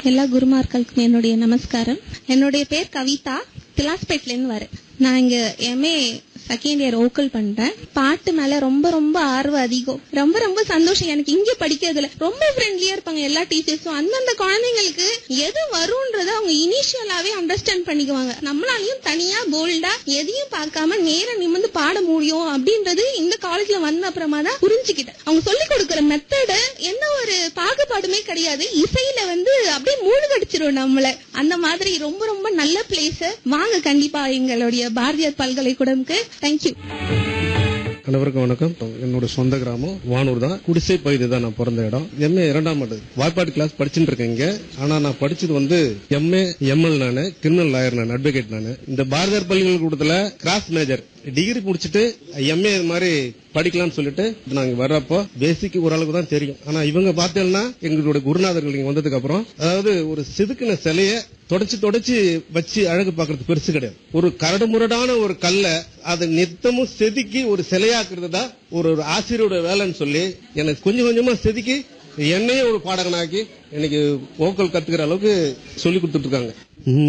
எல்லா குருமார்களுக்கும் என்னுடைய நமஸ்காரம் என்னுடைய பேர் கவிதா திலாஸ்பேட்ல இருந்து வரேன் நான் இங்க எம்ஏ செகண்ட் இயர் ஓக்கல் பண்றேன் பாட்டு மேல ரொம்ப ரொம்ப ஆர்வம் அதிகம் ரொம்ப ரொம்ப சந்தோஷம் எனக்கு இங்க படிக்கிறதுல ரொம்ப ஃப்ரெண்ட்லியா இருப்பாங்க எல்லா டீச்சர்ஸும் அந்தந்த குழந்தைங்களுக்கு எது வரும்ன்றத அவங்க இனிஷியலாவே அண்டர்ஸ்டாண்ட் பண்ணிக்குவாங்க நம்மளாலையும் தனியா போல்டா எதையும் பார்க்காம நேரா நிமிர்ந்து பாட முடியும் அப்படின்றது இந்த காலேஜ்ல வந்த அப்புறமா தான் புரிஞ்சுக்கிட்டேன் அவங்க சொல்லி கொடுக்கிற மெத்தடு எந்த ஒரு பாகுபாடுமே கிடையாது இசையில வந்து அப்படியே மூழ்கடிச்சிரும் நம்மள அந்த மாதிரி ரொம்ப ரொம்ப நல்ல பிளேஸ் வாங்க கண்டிப்பா எங்களுடைய பாரதியார் பல்கலைக்கூடம்க்கு தேங்க்யூ அனைவருக்கும் வணக்கம் என்னோட சொந்த கிராமம் வானூர் தான் குடிசை பகுதி தான் நான் பிறந்த இடம் எம்ஏ இரண்டாம் ஆண்டு வாய்ப்பாடு கிளாஸ் படிச்சுட்டு இருக்கேன் இங்க ஆனா நான் படிச்சது வந்து எம்ஏ எம்எல் நானு கிரிமினல் லாயர் நான் அட்வொகேட் நானு இந்த பாரதியார் பல்கலைக்கூடத்துல கிராஸ் மேஜர் டிகிரி முடிச்சிட்டு எம்ஏ இது மாதிரி படிக்கலாம்னு சொல்லிட்டு நாங்க வர்றப்போ பேசிக் ஓரளவுக்கு தான் தெரியும் ஆனா இவங்க பார்த்தீங்கன்னா எங்களுடைய குருநாதர்கள் இங்க வந்ததுக்கு அப்புறம் அதாவது ஒரு செதுக்கின சிலைய தொடச்சு தொடச்சு வச்சு அழகு பார்க்கறது பெருசு கிடையாது ஒரு கரடு முரடான ஒரு கல்லை அதை நித்தமும் செதுக்கி ஒரு சிலையாக்குறது தான் ஒரு ஒரு ஆசிரியரோட வேலைன்னு சொல்லி எனக்கு கொஞ்சம் கொஞ்சமா செதுக்கி என்னையே ஒரு பாடகனாக்கி எனக்கு ஓக்கல் கத்துக்கிற அளவுக்கு சொல்லி கொடுத்துட்டு இருக்காங்க